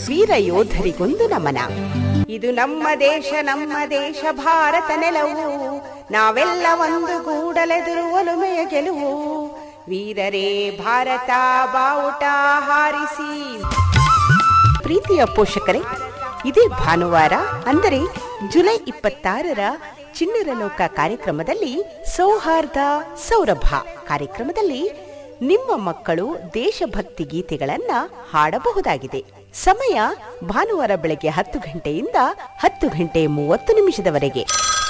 ವೀರ ಯೋಧರಿಗೊಂದು ನಮನ ಇದು ನಮ್ಮ ದೇಶ ನಮ್ಮ ದೇಶ ಭಾರತ ನೆಲವು ನಾವೆಲ್ಲ ಒಂದು ಗೂಡಲೆದುರು ಒಲುಮೆಯ ಗೆಲುವು ವೀರರೇ ಭಾರತ ಬಾವುಟ ಹಾರಿಸಿ ಪ್ರೀತಿಯ ಪೋಷಕರೇ ಇದೇ ಭಾನುವಾರ ಅಂದರೆ ಜುಲೈ ಇಪ್ಪತ್ತಾರರ ಚಿಣ್ಣರ ಲೋಕ ಕಾರ್ಯಕ್ರಮದಲ್ಲಿ ಸೌಹಾರ್ದ ಸೌರಭ ಕಾರ್ಯಕ್ರಮದಲ್ಲಿ ನಿಮ್ಮ ಮಕ್ಕಳು ದೇಶಭಕ್ತಿ ಗೀತೆಗಳನ್ನ ಹಾಡಬಹುದಾಗಿದೆ ಸಮಯ ಭಾನುವಾರ ಬೆಳಗ್ಗೆ ಹತ್ತು ಗಂಟೆಯಿಂದ ಹತ್ತು ಗಂಟೆ ಮೂವತ್ತು ನಿಮಿಷದವರೆಗೆ